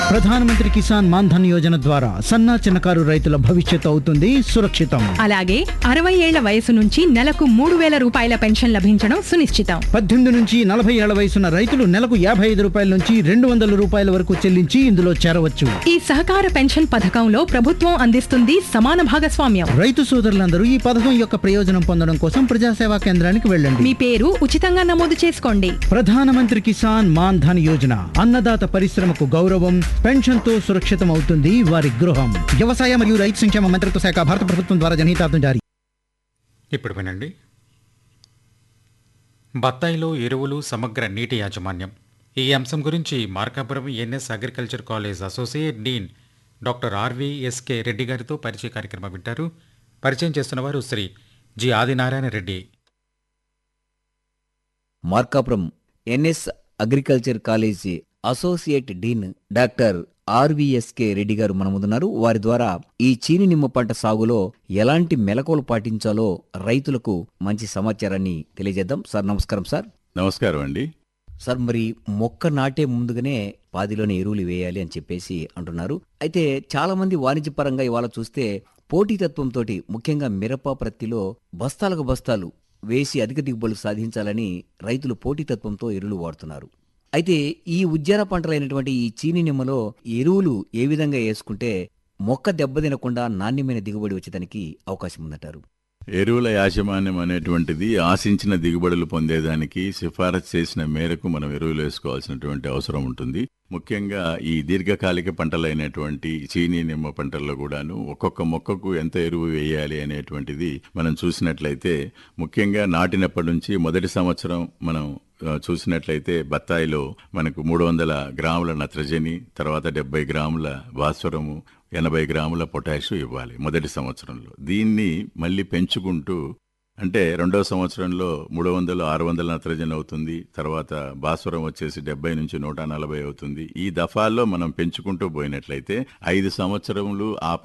ప్రధానమంత్రి కిసాన్ మాన్ ధన్ యోజన ద్వారా సన్నా చిన్నకారు రైతుల భవిష్యత్తు అవుతుంది సురక్షితం అలాగే అరవై ఏళ్ల వయసు నుంచి నెలకు మూడు వేల రూపాయల పెన్షన్ లభించడం సునిశ్చితం పద్దెనిమిది నుంచి నలభై ఏళ్ల వయసున్న రైతులు నెలకు యాభై ఐదు రూపాయల నుంచి రెండు వందల రూపాయల వరకు చెల్లించి ఇందులో చేరవచ్చు ఈ సహకార పెన్షన్ పథకంలో ప్రభుత్వం అందిస్తుంది సమాన భాగస్వామ్యం రైతు సోదరులందరూ ఈ పథకం యొక్క ప్రయోజనం పొందడం కోసం ప్రజాసేవా కేంద్రానికి వెళ్ళండి మీ పేరు ఉచితంగా నమోదు చేసుకోండి ప్రధానమంత్రి కిసాన్ మాన్ ధన్ యోజన అన్నదాత పరిశ్రమకు గౌరవం పెన్షన్ తో సురక్షితం అవుతుంది వారి గృహం వ్యవసాయ మరియు రైతు సంక్షేమ మంత్రిత్వ శాఖ భారత ప్రభుత్వం ద్వారా జనహితార్థం జారీ ఇప్పుడు వినండి బత్తాయిలో ఎరువులు సమగ్ర నీటి యాజమాన్యం ఈ అంశం గురించి Markapuram NS agriculture college associate dean doctor RVSK Reddy గారితో పరిచయ కార్యక్రమం వింటారు పరిచయం చేస్తున్నవారు Shri G Adinarayana Reddy Markapuram NS agriculture college associate dean doctor RVSK Reddy గారు మన ముందున్నారు వారి ద్వారా ఈ చీని నిమ్మ పంట సాగులో ఎలాంటి మెలకువలు పాటించాలో రైతులకు మంచి సమాచారాన్ని తెలియజేద్దాం సార్ నమస్కారం సార్ నమస్కారం అండి సార్ మరి మొక్క నాటే ముందుగానే పాదిలోనే ఎరువులు వేయాలి అని చెప్పేసి అంటున్నారు అయితే చాలా మంది వాణిజ్యపరంగా ఇవాళ చూస్తే పోటీతత్వంతో ముఖ్యంగా మిరప ప్రత్తిలో బస్తాలకు బస్తాలు వేసి అధిక దిగుబడులు సాధించాలని రైతులు పోటీతత్వంతో ఎరువులు వాడుతున్నారు అయితే ఈ ఉద్యాన పంటలైనటువంటి ఈ చీని నిమ్మలో ఎరువులు ఏ విధంగా వేసుకుంటే మొక్క దెబ్బతినకుండా నాణ్యమైన దిగుబడి వచ్చేదానికి అవకాశం ఉందంటారు ఎరువుల యాజమాన్యం అనేటువంటిది ఆశించిన దిగుబడులు పొందేదానికి సిఫారసు చేసిన మేరకు మనం ఎరువులు వేసుకోవాల్సినటువంటి అవసరం ఉంటుంది ముఖ్యంగా ఈ దీర్ఘకాలిక పంటలైనటువంటి చీనీ నిమ్మ పంటల్లో కూడాను ఒక్కొక్క మొక్కకు ఎంత ఎరువు వేయాలి అనేటువంటిది మనం చూసినట్లయితే ముఖ్యంగా నాటినప్పటి నుంచి మొదటి సంవత్సరం మనం ఆ, చూసినట్లయితే బత్తాయిలో మనకు మూడు వందల గ్రాముల నత్రజని తర్వాత డెబ్బై గ్రాముల భాస్వరము ఎనభై గ్రాముల పొటాషు ఇవ్వాలి మొదటి సంవత్సరంలో దీన్ని మళ్ళీ పెంచుకుంటూ అంటే రెండవ సంవత్సరంలో మూడు వందలు ఆరు వందల నత్రజని అవుతుంది తర్వాత భాస్వరం వచ్చేసి డెబ్బై నుంచి నూట నలభై అవుతుంది ఈ దఫాల్లో మనం పెంచుకుంటూ పోయినట్లయితే ఐదు సంవత్సరములు ఆ